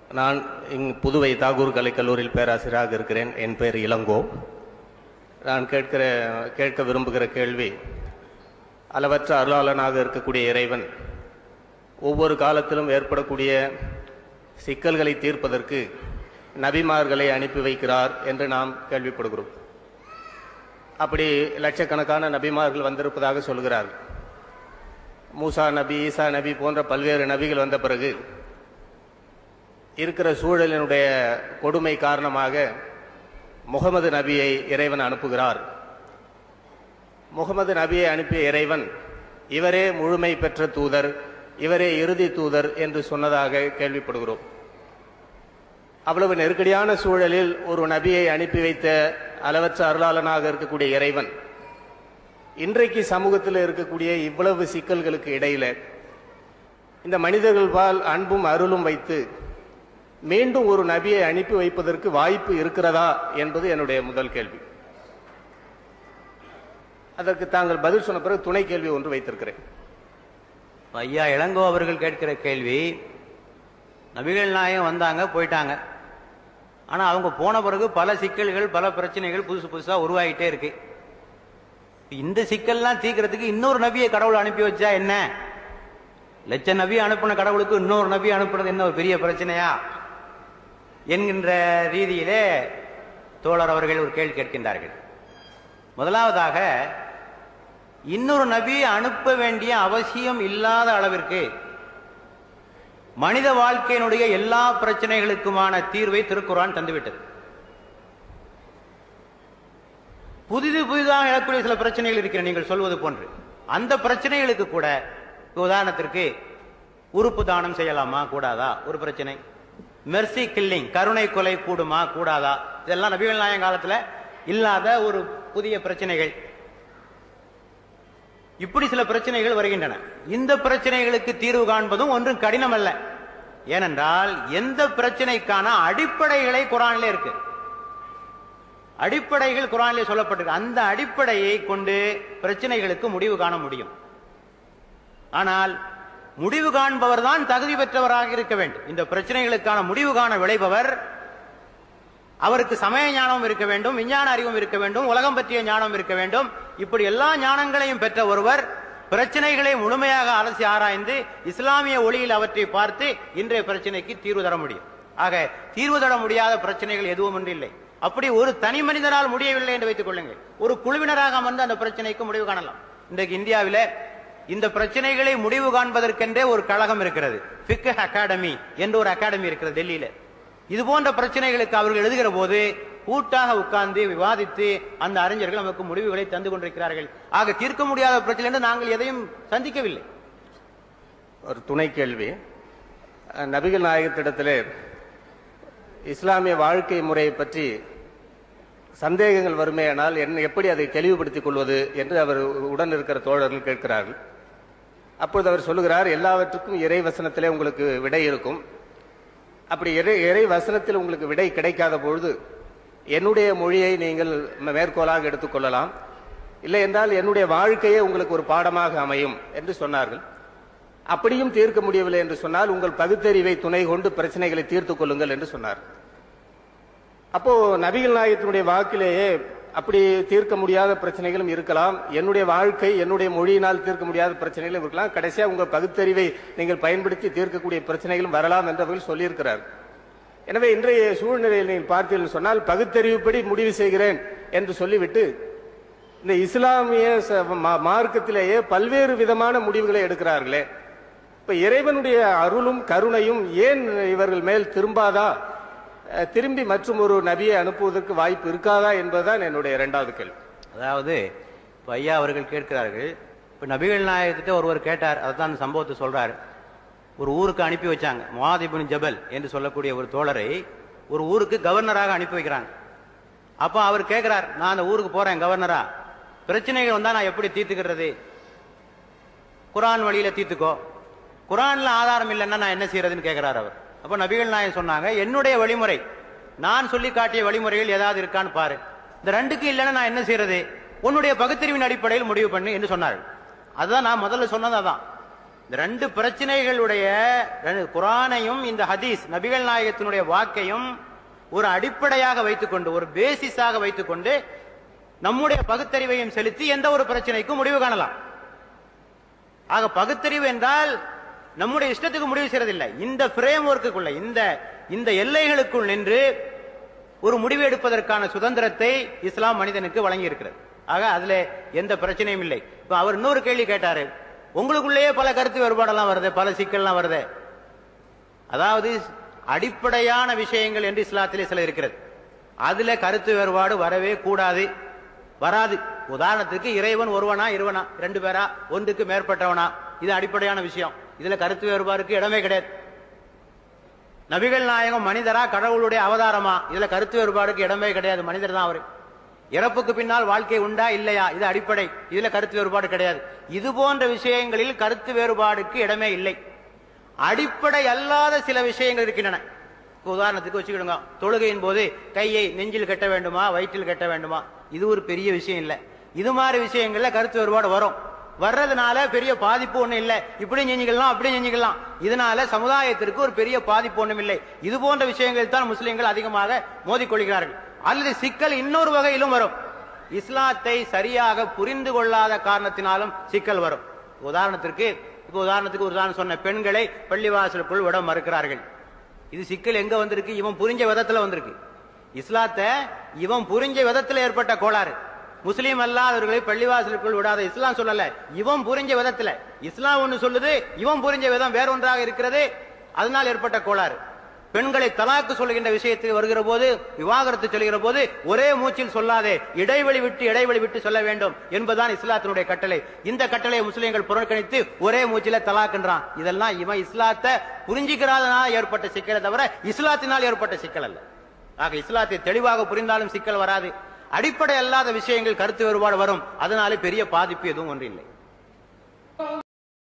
நான் இங் புதுவை தாகூர் கலைக்கல்லூரியில் பேராசிரியராக இருக்கிறேன் என் பெயர் இளங்கோ நான் கேட்கிற கேட்க விரும்புகிற கேள்வி அளவற்ற அருளாளனாக இருக்கக்கூடிய இறைவன் ஒவ்வொரு காலத்திலும் ஏற்படக்கூடிய சிக்கல்களை தீர்ப்பதற்கு நபிமார்களை அனுப்பி வைக்கிறார் என்று நாம் கேள்விப்படுகிறோம் அப்படி லட்சக்கணக்கான நபிமார்கள் வந்திருப்பதாக சொல்கிறார்கள் மூசா நபி ஈசா நபி போன்ற பல்வேறு நபிகள் வந்த பிறகு இருக்கிற சூழலினுடைய கொடுமை காரணமாக முகமது நபியை இறைவன் அனுப்புகிறார் முகமது நபியை அனுப்பிய இறைவன் இவரே முழுமை பெற்ற தூதர் இவரே இறுதி தூதர் என்று சொன்னதாக கேள்விப்படுகிறோம் அவ்வளவு நெருக்கடியான சூழலில் ஒரு நபியை அனுப்பி வைத்த அளவற்ற அருளாளனாக இருக்கக்கூடிய இறைவன் இன்றைக்கு சமூகத்தில் இருக்கக்கூடிய இவ்வளவு சிக்கல்களுக்கு இடையில இந்த மனிதர்கள் பால் அன்பும் அருளும் வைத்து மீண்டும் ஒரு நபியை அனுப்பி வைப்பதற்கு வாய்ப்பு இருக்கிறதா என்பது என்னுடைய முதல் கேள்வி அதற்கு தாங்கள் பதில் சொன்ன பிறகு துணை கேள்வி ஒன்று வைத்திருக்கிறேன் ஐயா இளங்கோ அவர்கள் கேட்கிற கேள்வி நபிகள் நாயகம் வந்தாங்க போயிட்டாங்க ஆனா அவங்க போன பிறகு பல சிக்கல்கள் பல பிரச்சனைகள் புதுசு புதுசா உருவாகிட்டே இருக்கு இந்த சிக்கல்லாம் தீர்க்கறதுக்கு இன்னொரு நபியை கடவுள் அனுப்பி வச்சா என்ன லட்ச நபி அனுப்பின கடவுளுக்கு இன்னொரு நபி அனுப்புறது என்ன ஒரு பெரிய பிரச்சனையா என்கின்ற ரீதியிலே தோழர் அவர்கள் ஒரு கேள்வி கேட்கின்றார்கள் முதலாவதாக இன்னொரு நபி அனுப்ப வேண்டிய அவசியம் இல்லாத அளவிற்கு மனித வாழ்க்கையினுடைய எல்லா பிரச்சனைகளுக்குமான தீர்வை திருக்குறான் தந்துவிட்டது புதிது புதிதாக எழக்கூடிய சில பிரச்சனைகள் இருக்கிற நீங்கள் சொல்வது போன்று அந்த பிரச்சனைகளுக்கு கூட உதாரணத்திற்கு உறுப்பு தானம் செய்யலாமா கூடாதா ஒரு பிரச்சனை மெர்சி கில்லிங் கருணை கொலை கூடுமா கூடாதா இதெல்லாம் நபிகள் நாயகம் காலத்துல இல்லாத ஒரு புதிய பிரச்சனைகள் இப்படி சில பிரச்சனைகள் வருகின்றன இந்த பிரச்சனைகளுக்கு தீர்வு காண்பதும் ஒன்றும் கடினம் அல்ல ஏனென்றால் எந்த பிரச்சனைக்கான அடிப்படைகளை குரானிலே இருக்கு அடிப்படைகள் குரானிலே சொல்லப்பட்டிருக்கு அந்த அடிப்படையை கொண்டு பிரச்சனைகளுக்கு முடிவு காண முடியும் ஆனால் முடிவு காண்பவர் தான் தகுதி பெற்றவராக இருக்க வேண்டும் இந்த பிரச்சனைகளுக்கான முடிவு காண விளைபவர் அவருக்கு சமய ஞானம் இருக்க வேண்டும் விஞ்ஞான அறிவும் இருக்க வேண்டும் உலகம் பற்றிய ஞானம் இருக்க வேண்டும் இப்படி எல்லா ஞானங்களையும் பெற்ற ஒருவர் பிரச்சனைகளை முழுமையாக அலசி ஆராய்ந்து இஸ்லாமிய ஒளியில் அவற்றை பார்த்து இன்றைய பிரச்சனைக்கு தீர்வு தர முடியும் ஆக தீர்வு தர முடியாத பிரச்சனைகள் எதுவும் ஒன்று இல்லை அப்படி ஒரு தனி மனிதனால் முடியவில்லை என்று வைத்துக் கொள்ளுங்கள் ஒரு குழுவினராக அமர்ந்து அந்த பிரச்சனைக்கு முடிவு காணலாம் இன்றைக்கு இந்தியாவில இந்த பிரச்சனைகளை முடிவு காண்பதற்கென்றே ஒரு கழகம் இருக்கிறது பிக் அகாடமி என்று ஒரு அகாடமி இருக்கிறது டெல்லியில இது போன்ற பிரச்சனைகளுக்கு அவர்கள் எழுதுகிற போது கூட்டாக உட்கார்ந்து விவாதித்து அந்த அறிஞர்கள் நமக்கு முடிவுகளை தந்து கொண்டிருக்கிறார்கள் ஆக தீர்க்க முடியாத பிரச்சனை என்று நாங்கள் எதையும் சந்திக்கவில்லை ஒரு துணை கேள்வி அஹ், நபிகள் நாயகத்திடத்திலே இஸ்லாமிய வாழ்க்கை முறையை பற்றி சந்தேகங்கள் வருமேயானால் என்ன எப்படி அதை தெளிவுபடுத்திக் கொள்வது என்று அவர் உடன் இருக்கிற தோழர்கள் கேட்கிறார்கள் அப்பொழுது அவர் சொல்லுகிறார் எல்லாவற்றுக்கும் இறை வசனத்திலே உங்களுக்கு விடை இருக்கும் அப்படி இறை இறை வசனத்தில் உங்களுக்கு விடை கிடைக்காத பொழுது என்னுடைய மொழியை நீங்கள் மேற்கோளாக எடுத்துக்கொள்ளலாம் இல்லை என்றால் என்னுடைய வாழ்க்கையே உங்களுக்கு ஒரு பாடமாக அமையும் என்று சொன்னார்கள் அப்படியும் தீர்க்க முடியவில்லை என்று சொன்னால் உங்கள் பகுத்தறிவை துணை கொண்டு பிரச்சனைகளை தீர்த்துக் கொள்ளுங்கள் என்று சொன்னார் அப்போ நபிகள் நாயகத்தினுடைய வாக்கிலேயே அப்படி தீர்க்க முடியாத பிரச்சனைகளும் இருக்கலாம் என்னுடைய வாழ்க்கை என்னுடைய மொழியினால் தீர்க்க முடியாத பிரச்சனைகளும் இருக்கலாம் கடைசியா உங்க பகுத்தறிவை நீங்கள் பயன்படுத்தி தீர்க்கக்கூடிய பிரச்சனைகளும் வரலாம் என்று அவர்கள் சொல்லியிருக்கிறார் எனவே இன்றைய சூழ்நிலையில் நீங்கள் பார்த்தீர்கள் சொன்னால் பகுத்தறிவுப்படி முடிவு செய்கிறேன் என்று சொல்லிவிட்டு இந்த இஸ்லாமிய ச- மா- மார்க்கத்திலேயே பல்வேறு விதமான முடிவுகளை எடுக்கிறார்களே இப்ப இறைவனுடைய அருளும் கருணையும் ஏன் இவர்கள் மேல் திரும்பாதா அஹ், திரும்பி மற்றும் ஒரு நபியை அனுப்புவதற்கு வாய்ப்பு இருக்காதா என்பதுதான் என்னுடைய இரண்டாவது கேள்வி அதாவது இப்ப ஐயா அவர்கள் கேட்கிறார்கள் இப்ப நபிகள் நாயகத்திட்ட ஒருவர் கேட்டார் அதான் அந்த சம்பவத்தை சொல்றாரு ஒரு ஊருக்கு அனுப்பி வச்சாங்க முவாதிபின் ஜபல் என்று சொல்லக்கூடிய ஒரு தோழரை ஒரு ஊருக்கு கவர்னராக அனுப்பி வைக்கிறாங்க அப்ப அவர் கேட்கிறார் நான் அந்த ஊருக்கு போறேன் கவர்னரா பிரச்சனைகள் வந்தா நான் எப்படி தீர்த்துக்கிறது குரான் வழியில தீர்த்துக்கோ குரான்ல ஆதாரம் இல்லைன்னா நான் என்ன செய்யறதுன்னு கேட்கிறார் அவர் அப்ப நபிகள் நாயகம் சொன்னாங்க என்னுடைய வழிமுறை நான் சொல்லி காட்டிய வழிமுறைகள் ஏதாவது இருக்கான்னு பாரு இந்த ரெண்டுக்கு இல்லைன்னா நான் என்ன செய்யறது உன்னுடைய பகுத்தறிவின் அடிப்படையில் முடிவு பண்ணு என்று சொன்னார்கள் அதுதான் நான் முதல்ல சொன்னது அதான் இந்த ரெண்டு பிரச்சனைகளுடைய ரெண்டு- குரானையும் இந்த ஹதீஸ் நபிகள் நாயகத்தினுடைய வாக்கையும் ஒரு அடிப்படையாக வைத்துக்கொண்டு ஒரு பேசிஸாக வைத்துக்கொண்டு நம்முடைய பகுத்தறிவையும் செலுத்தி எந்த ஒரு பிரச்சனைக்கும் முடிவு காணலாம் ஆக பகுத்தறிவு என்றால் நம்முடைய இஷ்டத்துக்கு முடிவு செய்யறதில்லை இந்த பிரேம் ஒர்க்குள்ள இந்த இந்த எல்லைகளுக்குள் நின்று ஒரு முடிவு எடுப்பதற்கான சுதந்திரத்தை இஸ்லாம் மனிதனுக்கு வழங்கி இருக்கிறது ஆக அதுல எந்த பிரச்சனையும் இல்லை இப்ப அவர் இன்னொரு கேள்வி கேட்டாரு உங்களுக்குள்ளேயே பல கருத்து வேறுபாடெல்லாம் வருது பல சிக்கல்லாம் வருது அதாவது அடிப்படையான விஷயங்கள் என்று இஸ்லாத்திலே சில இருக்கிறது அதுல கருத்து வேறுபாடு வரவே கூடாது வராது உதாரணத்துக்கு இறைவன் ஒருவனா இருவனா ரெண்டு பேரா ஒன்றுக்கு மேற்பட்டவனா இது அடிப்படையான விஷயம் இதுல கருத்து வேறுபாடுக்கு இடமே கிடையாது நபிகள் நாயகம் மனிதரா கடவுளுடைய அவதாரமா இதுல கருத்து வேறுபாடுக்கு இடமே கிடையாது மனிதர் தான் அவரு இறப்புக்கு பின்னால் வாழ்க்கை உண்டா இல்லையா இது அடிப்படை இதுல கருத்து வேறுபாடு கிடையாது இது போன்ற விஷயங்களில் கருத்து வேறுபாடுக்கு இடமே இல்லை அடிப்படை அல்லாத சில விஷயங்கள் இருக்கின்றன இப்ப உதாரணத்துக்கு வச்சுக்கிடுங்க தொழுகையின் போது கையை நெஞ்சில் கட்ட வேண்டுமா வயிற்றில் கட்ட வேண்டுமா இது ஒரு பெரிய விஷயம் இல்ல இது மாதிரி விஷயங்கள்ல கருத்து வேறுபாடு வரும் வர்றதுனால பெரிய பாதிப்பு ஒண்ணும் இல்ல இப்படி செஞ்சுக்கலாம் அப்படி செஞ்சுக்கலாம் இதனால சமுதாயத்திற்கு ஒரு பெரிய பாதிப்பு ஒண்ணும் இல்லை இது போன்ற விஷயங்கள் தான் முஸ்லிம்கள் அதிகமாக மோதிக்கொள்கிறார்கள் அல்லது சிக்கல் இன்னொரு வகையிலும் வரும் இஸ்லாத்தை சரியாக புரிந்து கொள்ளாத காரணத்தினாலும் சிக்கல் வரும் உதாரணத்திற்கு இப்ப உதாரணத்துக்கு ஒரு உதாரணம் சொன்ன பெண்களை பள்ளிவாசலுக்குள் விட மறுக்கிறார்கள் இது சிக்கல் எங்க வந்திருக்கு இவன் புரிஞ்ச விதத்துல வந்திருக்கு இஸ்லாத்தை இவன் புரிஞ்ச விதத்துல ஏற்பட்ட கோளாறு முஸ்லீம் அல்லாதவர்களை பள்ளிவாசலுக்குள் விடாத இஸ்லாம் சொல்லல இவன் புரிஞ்ச விதத்துல இஸ்லாம் ஒண்ணு சொல்லுது இவன் புரிஞ்ச விதம் வேற ஒன்றாக இருக்கிறது அதனால் ஏற்பட்ட கோளாறு பெண்களை தலாக்கு சொல்லுகின்ற விஷயத்தில் வருகிற போது விவாகரத்து சொல்லுகிற போது ஒரே மூச்சில் சொல்லாதே இடைவெளி விட்டு இடைவெளி விட்டு சொல்ல வேண்டும் என்பதுதான் இஸ்லாத்தினுடைய கட்டளை இந்த கட்டளை முஸ்லிம்கள் புறக்கணித்து ஒரே மூச்சில தலாக்குன்றான் இதெல்லாம் இவன் இஸ்லாத்தை புரிஞ்சுக்கிறாதனால ஏற்பட்ட சிக்கலை தவிர இஸ்லாத்தினால் ஏற்பட்ட சிக்கல் அல்ல ஆக இஸ்லாத்தை தெளிவாக புரிந்தாலும் சிக்கல் வராது அடிப்படை அல்லாத விஷயங்கள் கருத்து வேறுபாடு வரும் அதனாலே பெரிய பாதிப்பு எதுவும் ஒன்றில்லை